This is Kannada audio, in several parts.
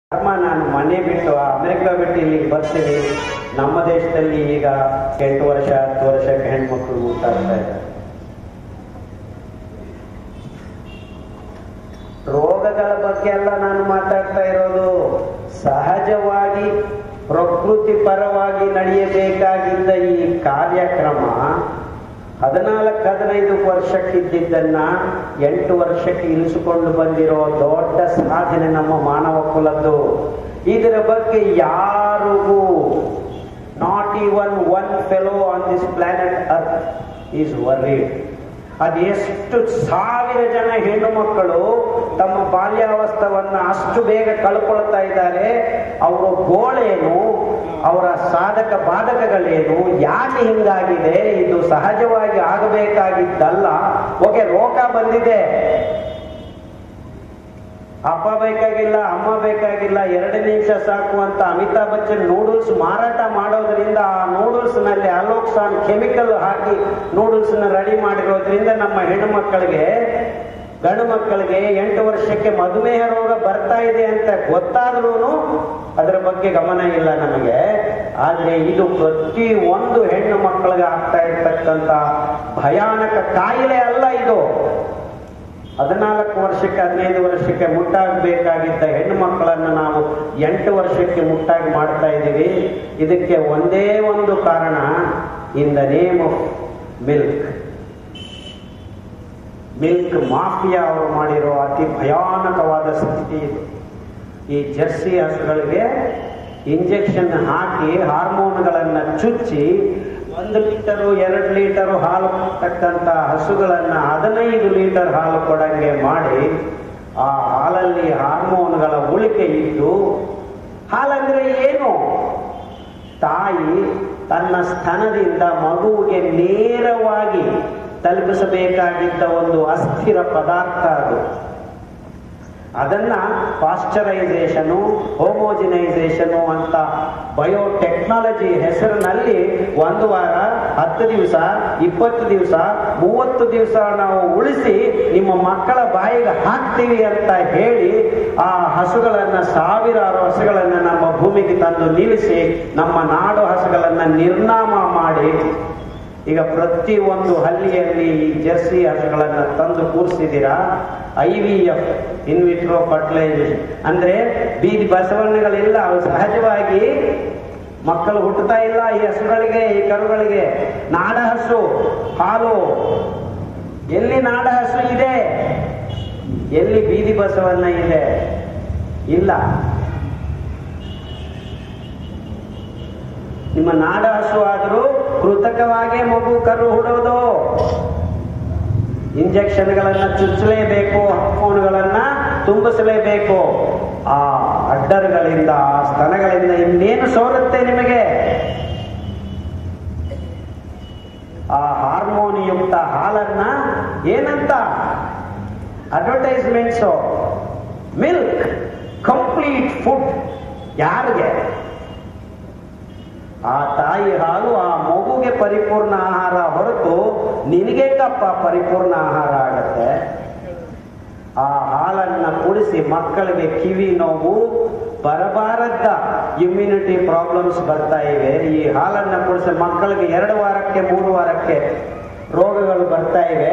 ಧರ್ಮ ನಾನು ಮನೆ ಬಿಟ್ಟು ಅಮೆರಿಕ ಬಿಟ್ಟು ಇಲ್ಲಿಗೆ ಬರ್ತೀನಿ ನಮ್ಮ ದೇಶದಲ್ಲಿ ಈಗ ಎಂಟು ವರ್ಷ ಹತ್ತು ವರ್ಷಕ್ಕೆ ಹೆಣ್ಮಕ್ಳು ಮುಟ್ಟಾಗ್ತಾ ಇದ್ದಾರೆ ರೋಗಗಳ ಬಗ್ಗೆ ಎಲ್ಲ ನಾನು ಮಾತಾಡ್ತಾ ಇರೋದು ಸಹಜವಾಗಿ ಪ್ರಕೃತಿ ಪರವಾಗಿ ನಡೆಯಬೇಕಾಗಿದ್ದ ಈ ಕಾರ್ಯಕ್ರಮ ಹದಿನಾಲ್ಕು ಹದಿನೈದು ವರ್ಷಕ್ಕಿದ್ದನ್ನ ಎಂಟು ವರ್ಷಕ್ಕೆ ಇಳಿಸಿಕೊಂಡು ಬಂದಿರೋ ದೊಡ್ಡ ಸಾಧನೆ ನಮ್ಮ ಮಾನವ ಕುಲದ್ದು ಇದರ ಬಗ್ಗೆ ಯಾರಿಗೂ not even one fellow on this planet earth is worried ಅದೆಷ್ಟು ಸಾವಿರ ಜನ ಹೆಣ್ಣು ಮಕ್ಕಳು ತಮ್ಮ ಬಾಲ್ಯಾವಸ್ಥವನ್ನ ಅಷ್ಟು ಬೇಗ ಕಳ್ಕೊಳ್ತಾ ಇದ್ದಾರೆ ಅವರ ಗೋಳೇನು ಅವರ ಸಾಧಕ ಬಾಧಕಗಳೇನು ಯಾಕೆ ಹಿಂಗಾಗಿದೆ ಇದು ಸಹಜವಾಗಿ ಆಗಬೇಕಾಗಿದ್ದಲ್ಲ ಓಕೆ ರೋಗ ಬಂದಿದೆ ಅಪ್ಪ ಬೇಕಾಗಿಲ್ಲ ಅಮ್ಮ ಬೇಕಾಗಿಲ್ಲ ಎರಡು ನಿಮಿಷ ಸಾಕು ಅಂತ ಅಮಿತಾಬ್ ಬಚ್ಚನ್ ನೂಡಲ್ಸ್ ಮಾರಾಟ ಮಾಡೋದ್ರಿಂದ ಆ ನೂಡಲ್ಸ್ ನಲ್ಲಿ ಅಲೋಕ್ಸಾನ್ ಕೆಮಿಕಲ್ ಹಾಕಿ ನೂಡಲ್ಸ್ ನ ರೆಡಿ ಮಾಡಿರೋದ್ರಿಂದ ನಮ್ಮ ಹೆಣ್ಣು ಮಕ್ಕಳಿಗೆ ಗಂಡು ಮಕ್ಕಳಿಗೆ ಎಂಟು ವರ್ಷಕ್ಕೆ ಮಧುಮೇಹ ರೋಗ ಬರ್ತಾ ಇದೆ ಅಂತ ಗೊತ್ತಾದ್ರೂ ಅದರ ಬಗ್ಗೆ ಗಮನ ಇಲ್ಲ ನಮಗೆ ಆದ್ರೆ ಇದು ಪ್ರತಿ ಒಂದು ಹೆಣ್ಣು ಮಕ್ಕಳಿಗೆ ಆಗ್ತಾ ಇರ್ತಕ್ಕಂಥ ಭಯಾನಕ ಕಾಯಿಲೆ ಅಲ್ಲ ಇದು ಹದಿನಾಲ್ಕು ವರ್ಷಕ್ಕೆ ಹದಿನೈದು ವರ್ಷಕ್ಕೆ ಮುಟ್ಟಾಗಬೇಕಾಗಿದ್ದ ಹೆಣ್ಣು ಮಕ್ಕಳನ್ನು ನಾವು ಎಂಟು ವರ್ಷಕ್ಕೆ ಮುಟ್ಟಾಗಿ ಮಾಡ್ತಾ ಇದ್ದೀವಿ ಇದಕ್ಕೆ ಒಂದೇ ಒಂದು ಕಾರಣ in the name of milk milk mafia ಅವರು ಮಾಡಿರೋ ಅತಿ ಭಯಾನಕವಾದ ಸ್ಥಿತಿ ಇದು ಈ ಜರ್ಸಿ ಹಸುಗಳಿಗೆ ಇಂಜೆಕ್ಷನ್ ಹಾಕಿ ಹಾರ್ಮೋನ್ಗಳನ್ನ ಚುಚ್ಚಿ ಒಂದು ಲೀಟರು ಎರಡು ಲೀಟರು ಹಾಲು ಕೊಡ್ತಕ್ಕಂಥ ಹಸುಗಳನ್ನ ಹದಿನೈದು ಲೀಟರ್ ಹಾಲು ಕೊಡಂಗೆ ಮಾಡಿ ಆ ಹಾಲಲ್ಲಿ ಹಾರ್ಮೋನ್ಗಳ ಉಳಿಕೆ ಇದ್ದು ಹಾಲಂದ್ರೆ ಏನು ತಾಯಿ ತನ್ನ ಸ್ತನದಿಂದ ಮಗುವಿಗೆ ನೇರವಾಗಿ ತಲುಪಿಸಬೇಕಾಗಿದ್ದ ಒಂದು ಅಸ್ಥಿರ ಪದಾರ್ಥ ಅದು ಅದನ್ನ ಪಾಶ್ಚರೈಸೇಷನು ಹೋಮೋಜಿನೈಸೇಷನು ಅಂತ ಬಯೋಟೆಕ್ನಾಲಜಿ ಹೆಸರಿನಲ್ಲಿ ಒಂದು ವಾರ ಹತ್ತು ದಿವಸ ಇಪ್ಪತ್ತು ದಿವಸ ಮೂವತ್ತು ದಿವಸ ನಾವು ಉಳಿಸಿ ನಿಮ್ಮ ಮಕ್ಕಳ ಬಾಯಿಗೆ ಹಾಕ್ತೀವಿ ಅಂತ ಹೇಳಿ ಆ ಹಸುಗಳನ್ನ ಸಾವಿರಾರು ಹಸುಗಳನ್ನ ನಮ್ಮ ಭೂಮಿಗೆ ತಂದು ನಿಲ್ಲಿಸಿ ನಮ್ಮ ನಾಡು ಹಸುಗಳನ್ನ ನಿರ್ನಾಮ ಮಾಡಿ ಈಗ ಪ್ರತಿ ಒಂದು ಹಳ್ಳಿಯಲ್ಲಿ ಈ ಜರ್ಸಿ ಹಸುಗಳನ್ನ ತಂದು ಕೂರಿಸಿದ್ದೀರಾ I V F in vitro fertilisation ಅಂದ್ರೆ ಬೀದಿ ಬಸವಣ್ಣಗಳಿಲ್ಲ ಅವು ಸಹಜವಾಗಿ ಮಕ್ಕಳು ಹುಟ್ಟುತ್ತಾ ಇಲ್ಲ ಈ ಹಸುಗಳಿಗೆ ಈ ಕರುಗಳಿಗೆ ನಾಡ ಹಸು ಹಾಲು ಎಲ್ಲಿ ನಾಡ ಹಸು ಇದೆ ಎಲ್ಲಿ ಬೀದಿ ಬಸವಣ್ಣ ಇದೆ ಇಲ್ಲ ನಿಮ್ಮ ನಾಡ ಹಸು ಆದರೂ ಕೃತಕವಾಗೇ ಮಗು ಕರು ಹುಡೋದು ಇಂಜೆಕ್ಷನ್ಗಳನ್ನ ಚುಚ್ಚಲೇಬೇಕು ಹಾರ್ಮೋನ್ಗಳನ್ನ ತುಂಬಿಸಲೇಬೇಕು ಆ ಅಡ್ಡರ್ಗಳಿಂದ ಆ ಸ್ತನಗಳಿಂದ ಇನ್ನೇನು ಸೋರುತ್ತೆ ನಿಮಗೆ ಆ ಹಾರ್ಮೋನ್ ಯುಕ್ತ ಹಾಲನ್ನ ಏನಂತ ಅಡ್ವರ್ಟೈಸ್ಮೆಂಟ್ಸು ಮಿಲ್ಕ್ ಕಂಪ್ಲೀಟ್ ಫುಡ್ ಯಾರಿಗೆ ಆ ತಾಯಿ ಹಾಲು ಆ ಮಗುಗೆ ಪರಿಪೂರ್ಣ ಆಹಾರ ಹೊರತು ನಿನಗೆ ಕಪ್ಪ ಪರಿಪೂರ್ಣ ಆಹಾರ ಆಗತ್ತೆ ಆ ಹಾಲನ್ನ ಕುಡಿಸಿ ಮಕ್ಕಳಿಗೆ ಕಿವಿ ನೋವು ಬರಬಾರದ್ದ ಇಮ್ಯುನಿಟಿ ಪ್ರಾಬ್ಲಮ್ಸ್ ಬರ್ತಾ ಇವೆ ಈ ಹಾಲನ್ನ ಕುಡಿಸಿ ಮಕ್ಕಳಿಗೆ ಎರಡು ವಾರಕ್ಕೆ ಮೂರು ವಾರಕ್ಕೆ ರೋಗಗಳು ಬರ್ತಾ ಇವೆ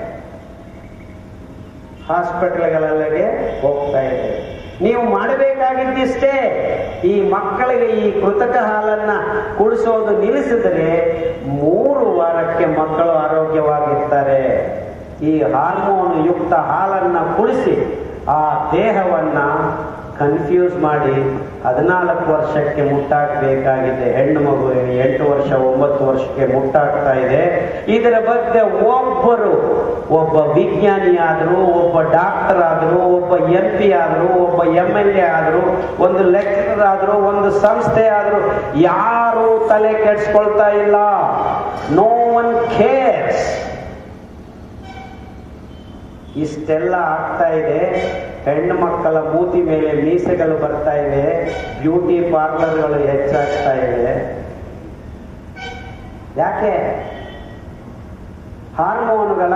ಹಾಸ್ಪಿಟಲ್ಗಳಿಗೆ ಹೋಗ್ತಾ ಇದೆ ನೀವು ಮಾಡಬೇಕಾಗಿದ್ದಿಷ್ಟೇ ಈ ಮಕ್ಕಳಿಗೆ ಈ ಕೃತಕ ಹಾಲನ್ನ ಕುಡಿಸೋದು ನಿಲ್ಲಿಸಿದರೆ ಮೂರು ವಾರಕ್ಕೆ ಮಕ್ಕಳು ಆರೋಗ್ಯವಾಗಿರ್ತಾರೆ ಈ ಹಾರ್ಮೋನ್ ಯುಕ್ತ ಹಾಲನ್ನ ಕುಡಿಸಿ ಆ ದೇಹವನ್ನ ಕನ್ಫ್ಯೂಸ್ ಮಾಡಿ ಹದಿನಾಲ್ಕು ವರ್ಷಕ್ಕೆ ಮುಟ್ಟಾಕಬೇಕಾಗಿದೆ ಹೆಣ್ಣು ಮಗು ಎಂಟು ವರ್ಷ ಒಂಬತ್ತು ವರ್ಷಕ್ಕೆ ಮುಟ್ಟಾಗ್ತಾ ಇದೆ ಇದರ ಬಗ್ಗೆ ಒಬ್ಬರು ಒಬ್ಬ ವಿಜ್ಞಾನಿ ಆದರೂ ಒಬ್ಬ ಡಾಕ್ಟರ್ ಆದರೂ ಒಬ್ಬ ಎಂ ಪಿ ಆದರೂ ಒಬ್ಬ ಎಂ ಎಲ್ ಎ ಆದರೂ ಒಂದು ಲೆಕ್ಚರರ್ ಆದರೂ ಒಂದು ಸಂಸ್ಥೆ ಆದರೂ ಯಾರು ತಲೆ ಕೆಡ್ಸ್ಕೊಳ್ತಾ ಇಲ್ಲ ನೋ ಒನ್ ಕೇರ್ಸ್ ಇಷ್ಟೆಲ್ಲ ಆಗ್ತಾ ಇದೆ ಹೆಣ್ಣು ಮಕ್ಕಳ ಮೂತಿ ಮೇಲೆ ಮೀಸೆಗಳು ಬರ್ತಾ ಇವೆ ಬ್ಯೂಟಿ ಪಾರ್ಲರ್ಗಳು ಹೆಚ್ಚಾಗ್ತಾ ಇವೆ ಯಾಕೆ ಹಾರ್ಮೋನ್ಗಳ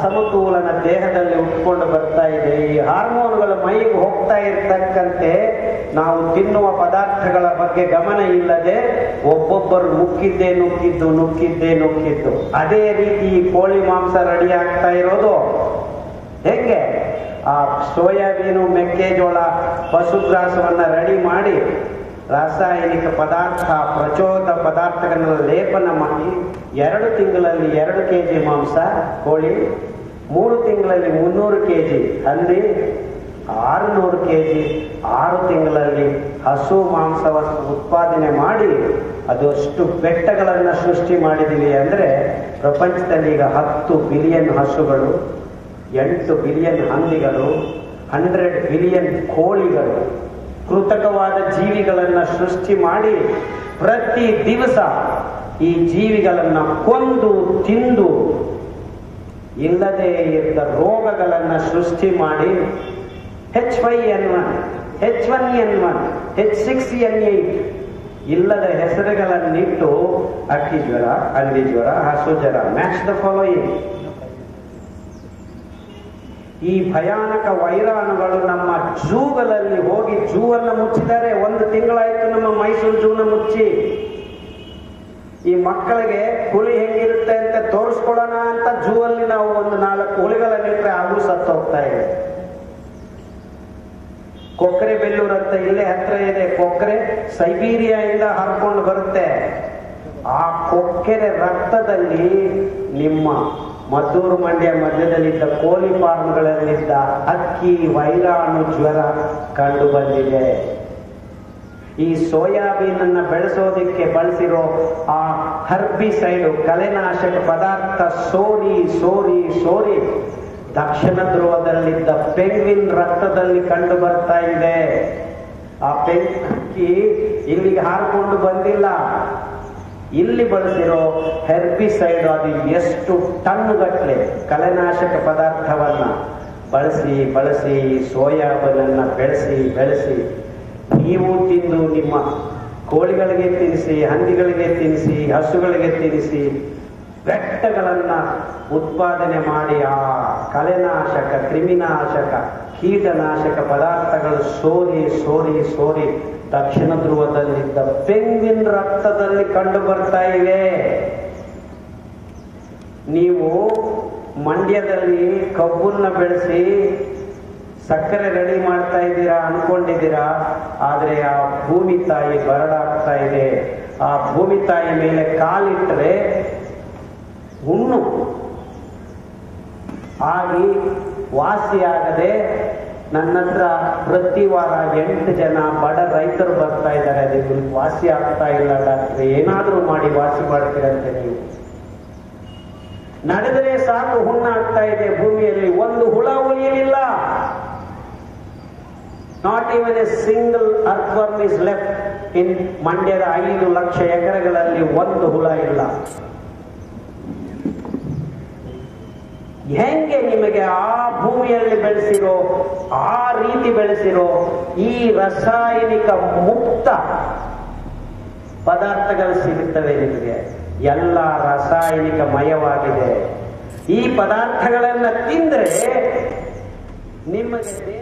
ಅಸಮತೋಲನ ದೇಹದಲ್ಲಿ ಉಟ್ಕೊಂಡು ಬರ್ತಾ ಇದೆ ಈ ಹಾರ್ಮೋನ್ಗಳು ಮೈಗೆ ಹೋಗ್ತಾ ಇರ್ತಕ್ಕಂತೆ ನಾವು ತಿನ್ನುವ ಪದಾರ್ಥಗಳ ಬಗ್ಗೆ ಗಮನ ಇಲ್ಲದೆ ಒಬ್ಬೊಬ್ಬರು ನುಕ್ಕಿದ್ದೇ ನುಕ್ಕಿದ್ದು ನುಕ್ಕಿದ್ದೇ ನುಕ್ಕಿದ್ದು ಅದೇ ರೀತಿ ಈ ಕೋಳಿ ಮಾಂಸ ರೆಡಿ ಆಗ್ತಾ ಇರೋದು ಹೆಂಗೆ ಆ ಸೋಯಾಬೀನು ಮೆಕ್ಕೆಜೋಳ ಪಶುಗ್ರಾಸವನ್ನ ರೆಡಿ ಮಾಡಿ ರಾಸಾಯನಿಕ ಪದಾರ್ಥ ಪ್ರಚೋದ ಪದಾರ್ಥಗಳನ್ನ ಲೇಪನ ಮಾಡಿ ಎರಡು ತಿಂಗಳಲ್ಲಿ ಎರಡು ಕೆ ಜಿ ಮಾಂಸ ಕೋಳಿ ಮೂರು ತಿಂಗಳಲ್ಲಿ ಮುನ್ನೂರು ಕೆ ಜಿ ಹಂದಿ ಆರುನೂರು ಕೆ ಜಿ ಆರು ತಿಂಗಳಲ್ಲಿ ಹಸು ಮಾಂಸವನ್ನು ಉತ್ಪಾದನೆ ಮಾಡಿ ಅದಷ್ಟು ಬೆಟ್ಟಗಳನ್ನು ಸೃಷ್ಟಿ ಮಾಡಿದೀವಿ ಅಂದರೆ ಪ್ರಪಂಚದಲ್ಲಿ ಈಗ ಹತ್ತು ಬಿಲಿಯನ್ ಹಸುಗಳು ಎಂಟು ಬಿಲಿಯನ್ ಹಂದಿಗಳು ಹಂಡ್ರೆಡ್ ಬಿಲಿಯನ್ ಕೋಳಿಗಳು ಕೃತಕವಾದ ಜೀವಿಗಳನ್ನು ಸೃಷ್ಟಿ ಮಾಡಿ ಪ್ರತಿ ದಿವಸ ಈ ಜೀವಿಗಳನ್ನು ಕೊಂದು ತಿಂದು ಇಲ್ಲದೆ ಇದ್ದ ರೋಗಗಳನ್ನು ಸೃಷ್ಟಿ ಮಾಡಿ H Y N one H one N one H six N eight ಇಲ್ಲದ ಹೆಸರುಗಳನ್ನಿಟ್ಟು ಅಕ್ಕಿ ಜ್ವರ ಹಂದಿ ಜ್ವರ ಹಸು ಜ್ವರ ಮ್ಯಾಚ್ ದ ಫಾಲೋಯಿಂಗ್ ಈ ಭಯಾನಕ ವೈರಾಣುಗಳು ನಮ್ಮ ಜೂಗಳಲ್ಲಿ ಹೋಗಿ ಜೂ ಅನ್ನು ಮುಚ್ಚಿದ್ದಾರೆ ಒಂದು ತಿಂಗಳಾಯ್ತು ನಮ್ಮ ಮೈಸೂರು ಜೂನ ಮುಚ್ಚಿ ಈ ಮಕ್ಕಳಿಗೆ ಹುಲಿ ಹೆಂಗಿರುತ್ತೆ ಅಂತ ತೋರಿಸ್ಕೊಳ್ಳೋಣ ಅಂತ ಜೂ ಅಲ್ಲಿ ನಾವು ಒಂದು ನಾಲ್ಕು ಹುಲಿಗಳನ್ನಿಟ್ರೆ ಹಾಗೂ ಸತ್ತು ಹೋಗ್ತಾ ಇದೆ ಕೊಕ್ಕರೆ ಬೆಲ್ಲೂರು ಅಂತ ಇಲ್ಲೇ ಹತ್ರ ಇದೆ ಕೊಕ್ಕರೆ ಸೈಬೀರಿಯಾಯಿಂದ ಹರ್ಕೊಂಡು ಬರುತ್ತೆ ಆ ಕೊಕ್ಕೆರೆ ರಕ್ತದಲ್ಲಿ ನಿಮ್ಮ ಮದ್ದೂರು ಮಂಡ್ಯ ಮಧ್ಯದಲ್ಲಿದ್ದ ಕೋಳಿ ಫಾರ್ಮ್ಗಳಲ್ಲಿದ್ದ ಅಕ್ಕಿ ವೈರಾಣು ಜ್ವರ ಕಂಡು ಬಂದಿದೆ ಈ ಸೋಯಾಬೀನ್ ಅನ್ನ ಬೆಳೆಸೋದಕ್ಕೆ ಬಳಸಿರೋ ಆ ಹರ್ಬಿಸೈಡು ಕಲೆನಾಶಕ ಪದಾರ್ಥ ಸೋರಿ ಸೋರಿ ಸೋರಿ ದಕ್ಷಿಣ ಧ್ರುವದಲ್ಲಿದ್ದ ಪೆಂಗ್ವಿನ್ ರಕ್ತದಲ್ಲಿ ಕಂಡು ಬರ್ತಾ ಇದೆ ಆ ಬೆಂಕಿ ಇಲ್ಲಿಗೆ ಹಾರಿಕೊಂಡು ಬಂದಿಲ್ಲ ಇಲ್ಲಿ ಬಳಸಿರೋ ಹೆರ್ಬಿಸೈಡ್ ಅದು ಎಷ್ಟು ಟನ್ ಗಟ್ಟಲೆ ಕಲೆನಾಶಕ ಪದಾರ್ಥವನ್ನ ಬಳಸಿ ಬಳಸಿ ಸೋಯಾಬೀನನ್ನ ಬೆಳೆಸಿ ಬೆಳೆಸಿ ನೀವು ತಿಂದು ನಿಮ್ಮ ಕೋಳಿಗಳಿಗೆ ತಿನ್ನಿಸಿ ಹಂದಿಗಳಿಗೆ ತಿನ್ನಿಸಿ ಹಸುಗಳಿಗೆ ತಿನ್ನಿಸಿ ಬೆಟ್ಟಗಳನ್ನ ಉತ್ಪಾದನೆ ಮಾಡಿ ಆ ಕಲೆನಾಶಕ ಕ್ರಿಮಿನಾಶಕ ಕೀಟನಾಶಕ ಪದಾರ್ಥಗಳು ಸೋರಿ ಸೋರಿ ಸೋರಿ ದಕ್ಷಿಣ ಧ್ರುವದಲ್ಲಿದ್ದ ಪೆಂಗಿನ ರಕ್ತದಲ್ಲಿ ಕಂಡು ಬರ್ತಾ ಇವೆ ನೀವು ಮಂಡ್ಯದಲ್ಲಿ ಕಬ್ಬನ್ನ ಬೆಳೆಸಿ ಸಕ್ಕರೆ ರೆಡಿ ಮಾಡ್ತಾ ಇದ್ದೀರಾ ಅನ್ಕೊಂಡಿದ್ದೀರಾ ಆದ್ರೆ ಆ ಭೂಮಿ ತಾಯಿ ಬರಡಾಗ್ತಾ ಇದೆ ಆ ಭೂಮಿ ತಾಯಿ ಮೇಲೆ ಕಾಲಿಟ್ಟರೆ ಹುಣ್ಣು ಆಗಿ ವಾಸಿಯಾಗದೆ ನನ್ನ ಹತ್ರ ಪ್ರತಿ ವಾರ ಎಂಟು ಜನ ಬಡ ರೈತರು ಬರ್ತಾ ಇದ್ದಾರೆ ಅದಕ್ಕೆ ವಾಸಿ ಆಗ್ತಾ ಇಲ್ಲ ಡಾಕ್ಟ್ರೆ ಏನಾದ್ರೂ ಮಾಡಿ ವಾಸಿ ಮಾಡ್ತೀರಂತೆ ನೀವು ನಡೆದರೆ ಸಾಕು ಹುಣ್ಣಾಗ್ತಾ ಇದೆ ಭೂಮಿಯಲ್ಲಿ ಒಂದು ಹುಳ ಉಳಿಯಲಿಲ್ಲ not even a single earthworm is left in ಮಂಡ್ಯದ ಐದು ಲಕ್ಷ ಎಕರೆಗಳಲ್ಲಿ ಒಂದು ಹುಳ ಇಲ್ಲ ಹೆಂಗೆ ನಿಮಗೆ ಆ ಭೂಮಿಯಲ್ಲಿ ಬೆಳೆಸಿರೋ ಆ ರೀತಿ ಬೆಳೆಸಿರೋ ಈ ರಾಸಾಯನಿಕ ಮುಕ್ತ ಪದಾರ್ಥಗಳು ಸಿಗುತ್ತವೆ ನಿಮಗೆ ಎಲ್ಲ ರಾಸಾಯನಿಕ ಮಯವಾಗಿದೆ ಈ ಪದಾರ್ಥಗಳನ್ನ ತಿಂದ್ರೆ ನಿಮಗೆ ದೇಹ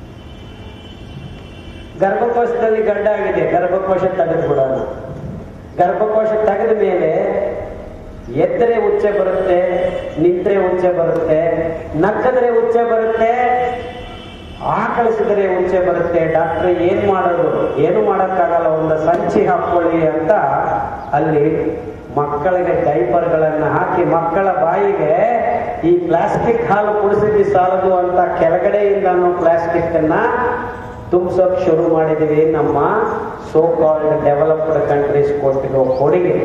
ಗರ್ಭಕೋಶದಲ್ಲಿ ಗಡ್ಡ ಆಗಿದೆ ಗರ್ಭಕೋಶ ತೆಗೆದು ಬಿಡೋಣ ಗರ್ಭಕೋಶ ತೆಗೆದ ಮೇಲೆ ಎತ್ತರೆ ಉಚ್ಚೆ ಬರುತ್ತೆ ನಿಂತ್ರೆ ಉಚ್ಚೆ ಬರುತ್ತೆ ನಕ್ಕದ್ರೆ ಉಚ್ಚೆ ಬರುತ್ತೆ ಆಕಳಿಸಿದರೆ ಉಚ್ಚೆ ಬರುತ್ತೆ ಡಾಕ್ಟರ್ ಏನ್ ಮಾಡೋದು ಏನು ಮಾಡಕ್ಕಾಗಲ್ಲ ಒಂದು ಸಂಚಿ ಹಾಕೊಳ್ಳಿ ಅಂತ ಅಲ್ಲಿ ಮಕ್ಕಳಿಗೆ ಡೈಪರ್ಗಳನ್ನ ಹಾಕಿ ಮಕ್ಕಳ ಬಾಯಿಗೆ ಈ ಪ್ಲಾಸ್ಟಿಕ್ ಹಾಲು ಕುಡಿಸಿದ್ವಿ ಸಾಲದು ಅಂತ ಕೆಳಗಡೆಯಿಂದನೂ ಪ್ಲಾಸ್ಟಿಕ್ ಅನ್ನ ತುಂಬಿಸೋಕ್ ಶುರು ಮಾಡಿದೀವಿ ನಮ್ಮ ಸೋ ಕಾಲ್ಡ್ ಡೆವಲಪ್ಡ್ ಕಂಟ್ರೀಸ್ ಕೊಟ್ಟಿರೋ ಕೊಡುಗೆ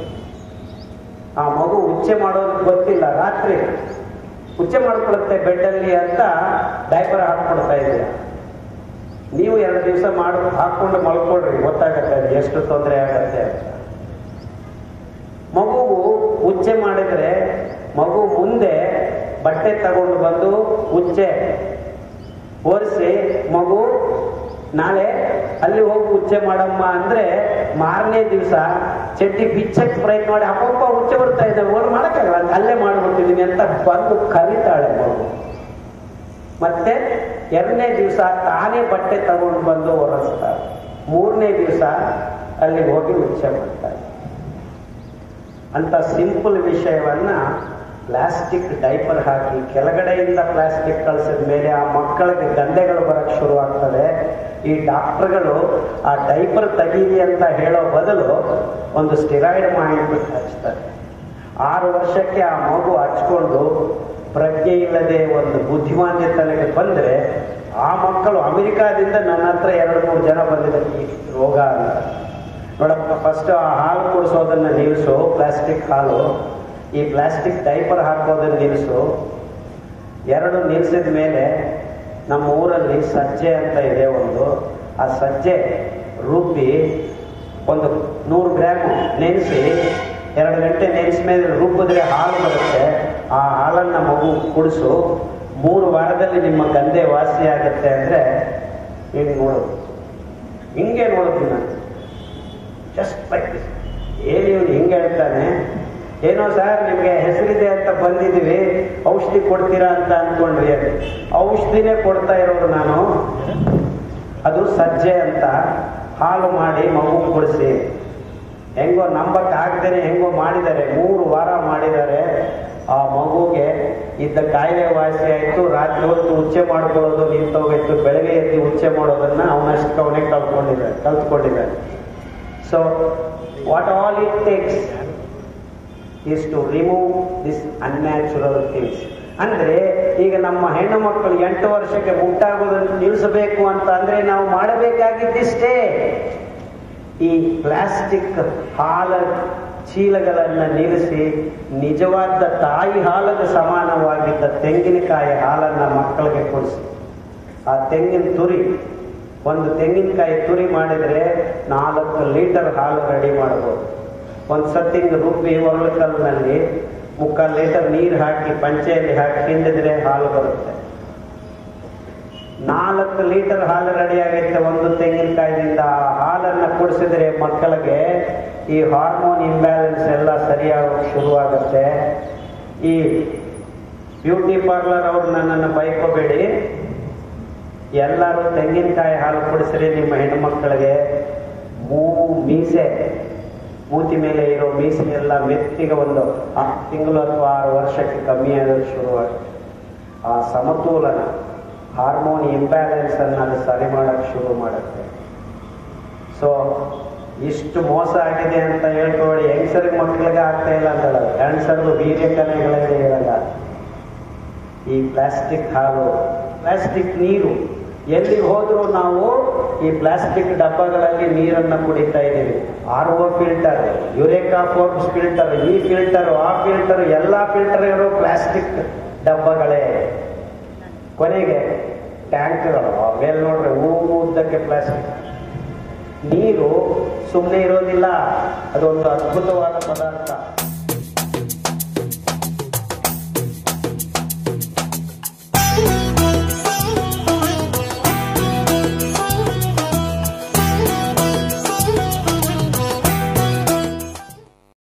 ಆ ಮಗು ಉಚ್ಚೆ ಮಾಡೋದು ಗೊತ್ತಿಲ್ಲ ರಾತ್ರಿ ಉಚ್ಚೆ ಮಾಡ್ಕೊಳುತ್ತೆ ಬೆಡ್ಡಲ್ಲಿ ಅಂತ ಡೈಪರ್ ಹಾಕ್ಕೊಡ್ತಾ ಇದೆಯಾ ನೀವು ಎರಡು ದಿವಸ ಮಾಡ್ ಹಾಕೊಂಡು ಮಲ್ಕೊಳ್ರಿ ಗೊತ್ತಾಗತ್ತೆ ಅದು ಎಷ್ಟು ತೊಂದರೆ ಆಗತ್ತೆ ಅಂತ ಮಗುವು ಉಚ್ಚೆ ಮಾಡಿದ್ರೆ ಮಗು ಮುಂದೆ ಬಟ್ಟೆ ತಗೊಂಡು ಬಂದು ಉಚ್ಚೆ ಒರೆಸಿ ಮಗು ನಾಳೆ ಅಲ್ಲಿ ಹೋಗಿ ಉಚ್ಚೆ ಮಾಡಮ್ಮ ಅಂದ್ರೆ ಮಾರನೇ ದಿವಸ ಚಡ್ಡಿ ಬಿಚ್ಚಕ್ ಪ್ರಯತ್ನ ಮಾಡಿ ಅಪ್ಪಪ್ಪ ಉಚ್ಚೆ ಬರ್ತಾ ಇದೆ ಓಡ್ ಮಾಡಕ್ಕಾಗಲ್ಲ ಅಂತ ಅಲ್ಲೇ ಮಾಡ್ಬಿಟ್ಟಿದೀನಿ ಅಂತ ಬಂದು ಕಲಿತಾಳೆ ಮಗು ಮತ್ತೆ ಎರಡನೇ ದಿವಸ ತಾನೇ ಬಟ್ಟೆ ತಗೊಂಡು ಬಂದು ಒರೆಸ್ತಾರೆ ಮೂರನೇ ದಿವಸ ಅಲ್ಲಿಗೆ ಹೋಗಿ ಉಚ್ಚೆ ಮಾಡ್ತಾರೆ ಅಂತ ಸಿಂಪಲ್ ವಿಷಯವನ್ನ ಪ್ಲಾಸ್ಟಿಕ್ ಡೈಪರ್ ಹಾಕಿ ಕೆಳಗಡೆಯಿಂದ ಪ್ಲಾಸ್ಟಿಕ್ ಕಳಿಸಿದ ಮೇಲೆ ಆ ಮಕ್ಕಳಿಗೆ ಗಂಧೆಗಳು ಬರಕ್ ಶುರು ಆಗ್ತದೆ ಈ ಡಾಕ್ಟರ್ಗಳು ಆ ಡೈಪರ್ ತೆಗೀರಿ ಅಂತ ಹೇಳೋ ಬದಲು ಒಂದು ಸ್ಟಿರಾಯ್ಡ್ ಮಾಡಿಬಿಟ್ಟು ಹಚ್ತಾರೆ ಆರು ವರ್ಷಕ್ಕೆ ಆ ಮಗು ಹಚ್ಕೊಂಡು ಪ್ರಜ್ಞೆ ಇಲ್ಲದೆ ಒಂದು ಬುದ್ಧಿಮಾನ್ಯತನೆಗೆ ಬಂದ್ರೆ ಆ ಮಕ್ಕಳು ಅಮೆರಿಕಾದಿಂದ ನನ್ನ ಹತ್ರ ಎರಡು ಮೂರು ಜನ ಬಂದಿದ್ದಾರೆ ಈ ರೋಗ ಅಂತ ನೋಡಪ್ಪ ಫಸ್ಟ್ ಆ ಹಾಲು ಕುಡಿಸೋದನ್ನ ನಿಲ್ಲಿಸು ಪ್ಲಾಸ್ಟಿಕ್ ಹಾಲು ಈ ಪ್ಲಾಸ್ಟಿಕ್ ಡೈಪರ್ ಹಾಕೋದನ್ನ ನಿಲ್ಲಿಸು ಎರಡು ನಿಲ್ಲಿಸಿದ ಮೇಲೆ ನಮ್ಮ ಊರಲ್ಲಿ ಸಜ್ಜೆ ಅಂತ ಇದೆ ಒಂದು ಆ ಸಜ್ಜೆ ರುಬ್ಬಿ ಒಂದು ನೂರು ಗ್ರಾಮ್ ನೆನೆಸಿ ಎರಡು ಗಂಟೆ ನೆನೆಸ ಮೇಲೆ ರುಬ್ಬಿದ್ರೆ ಹಾಲು ಬರುತ್ತೆ ಆ ಹಾಲನ್ನ ಮಗು ಕುಡಿಸು ಮೂರು ವಾರದಲ್ಲಿ ನಿಮ್ಮ ಗಂದೆ ವಾಸಿ ಆಗುತ್ತೆ ಅಂದ್ರೆ ಹಿಂಗೆ ನೋಡೋದು ಹಿಂಗೆ ನೋಡೋದು ನಾನು ಜಸ್ಟ್ ಲೈಕ್ ದಿಸ್ ಏನು ಇವನು ಹಿಂಗೆ ಹೇಳ್ತಾನೆ ಏನೋ ಸರ್ ನಿಮಗೆ ಹೆಸರಿದೆ ಅಂತ ಬಂದಿದ್ದೀವಿ ಔಷಧಿ ಕೊಡ್ತೀರಾ ಅಂತ ಅನ್ಕೊಂಡ್ವಿ ಔಷಧಿನೇ ಕೊಡ್ತಾ ಇರೋದು ನಾನು ಅದು ಸಜ್ಜೆ ಅಂತ ಹಾಲು ಮಾಡಿ ಮಗು ಕೊಡಿಸಿ ಹೆಂಗೋ ನಂಬಕ್ ಆಗ್ದೇನೆ ಹೆಂಗೋ ಮಾಡಿದ್ದಾರೆ ಮೂರು ವಾರ ಮಾಡಿದ್ದಾರೆ ಆ ಮಗುಗೆ ಇದ್ದ ಕಾಯಿಲೆ ವಾಸಿ ಆಯ್ತು ರಾತ್ರಿ ಹೊತ್ತು ಉಚ್ಚೆ ಮಾಡ್ಕೊಳ್ಳೋದು ನಿಂತೋಗಿತ್ತು ಬೆಳಗ್ಗೆ ಎದ್ದು ಉಚ್ಚೆ ಮಾಡೋದನ್ನ ಅವನಷ್ಟು ಅವನೇ ಕಲ್ತ್ಕೊಂಡಿದ್ದಾನೆ ಕಲ್ತ್ಕೊಂಡಿದ್ದಾನೆ so what all it takes is to remove this unnatural things ಅಂದ್ರೆ ಈಗ ನಮ್ಮ ಹೆಣ್ಣು ಮಕ್ಕಳು ಎಂಟು ವರ್ಷಕ್ಕೆ ಮುಟ್ಟಾಗೋದನ್ನು ನಿಲ್ಲಿಸಬೇಕು ಅಂತ ಅಂದ್ರೆ ನಾವು ಮಾಡಬೇಕಾಗಿದ್ದಿಷ್ಟೇ ಈ ಪ್ಲಾಸ್ಟಿಕ್ ಹಾಲ ಚೀಲಗಳನ್ನ ನಿಲ್ಲಿಸಿ ನಿಜವಾದ ತಾಯಿ ಹಾಲದ ಸಮಾನವಾಗಿದ್ದ ತೆಂಗಿನಕಾಯಿ ಹಾಲನ್ನ ಮಕ್ಕಳಿಗೆ ಕೊಡಿಸಿ ಆ ತೆಂಗಿನ ತುರಿ ಒಂದು ತೆಂಗಿನಕಾಯಿ ತುರಿ ಮಾಡಿದ್ರೆ ನಾಲ್ಕು ಲೀಟರ್ ಹಾಲು ರೆಡಿ ಮಾಡ್ಬೋದು ಒಂದು ಸತ್ತಿಂಗ್ ರುಬ್ಬಿ ಒರಳಕಲ್ನಲ್ಲಿ ಮುಕ್ಕಾಲು ಲೀಟರ್ ನೀರು ಹಾಕಿ ಪಂಚೆಯಲ್ಲಿ ಹಾಕಿ ಹಿಂಡಿದ್ರೆ ಹಾಲು ಬರುತ್ತೆ ನಾಲ್ಕು ಲೀಟರ್ ಹಾಲು ರೆಡಿ ಆಗೈತೆ ಒಂದು ತೆಂಗಿನಕಾಯಿನಿಂದ ಆ ಹಾಲನ್ನ ಕುಡಿಸಿದ್ರೆ ಮಕ್ಕಳಿಗೆ ಈ ಹಾರ್ಮೋನ್ ಇಂಬ್ಯಾಲೆನ್ಸ್ ಎಲ್ಲ ಸರಿಯಾಗೋಕೆ ಶುರುವಾಗುತ್ತೆ ಈ ಬ್ಯೂಟಿ ಪಾರ್ಲರ್ ಅವ್ರು ನನ್ನನ್ನು ಬೈಕೋಬೇಡಿ ಎಲ್ಲರೂ ತೆಂಗಿನಕಾಯಿ ಹಾಲು ಕುಡಿಸ್ರಿ ನಿಮ್ಮ ಹೆಣ್ಮಕ್ಳಿಗೆ ಮೂ ಮೀಸೆ ಮೂತಿ ಮೇಲೆ ಇರೋ ಮೀಸೆ ಎಲ್ಲ ಮೆತ್ತಿಗೆ ಒಂದು ಆ ತಿಂಗಳು ಅಥವಾ ಆರು ವರ್ಷಕ್ಕೆ ಕಮ್ಮಿ ಆಗೋದು ಶುರುವಾಗುತ್ತೆ ಆ ಸಮತೋಲನ ಹಾರ್ಮೋನ್ ಇಂಬ್ಯಾಲೆನ್ಸ್ ಅನ್ನು ಅದು ಸರಿ ಮಾಡಕ್ಕೆ ಶುರು ಮಾಡುತ್ತೆ ಸೊ ಇಷ್ಟು ಮೋಸ ಆಗಿದೆ ಅಂತ ಹೇಳ್ಕೊಳ್ಳಿ ಹೆಂಗಸರಿಗೆ ಮಕ್ಕಳಿಗೆ ಆಗ್ತಾ ಇಲ್ಲ ಅಂತ ಹೇಳೋದು ಕ್ಯಾನ್ಸರ್ದು ವೀರ್ಯ ಕಲೆಗಳಿಗೆ ಇರಲ್ಲ ಈ ಪ್ಲಾಸ್ಟಿಕ್ ಹಾಲು ಪ್ಲಾಸ್ಟಿಕ್ ನೀರು ಎಲ್ಲಿ ಹೋದ್ರೂ ನಾವು ಈ ಪ್ಲಾಸ್ಟಿಕ್ ಡಬ್ಬಗಳಲ್ಲಿ ನೀರನ್ನು ಕುಡಿತಾ ಇದ್ದೀವಿ R O filter Eureka Forbes filter ಈ ಫಿಲ್ಟರ್ ಆ ಫಿಲ್ಟರ್ ಎಲ್ಲ ಫಿಲ್ಟರ್ ಇರೋ ಪ್ಲಾಸ್ಟಿಕ್ ಡಬ್ಬಗಳೇ ಕೊನೆಗೆ ಟ್ಯಾಂಕ್ಗಳು ಮೇಲೆ ನೋಡ್ರೆ ಉದ್ದಕ್ಕೆ ಪ್ಲಾಸ್ಟಿಕ್ ನೀರು ಸುಮ್ಮನೆ ಇರೋದಿಲ್ಲ ಅದೊಂದು ಅದ್ಭುತವಾದ ಪದಾರ್ಥ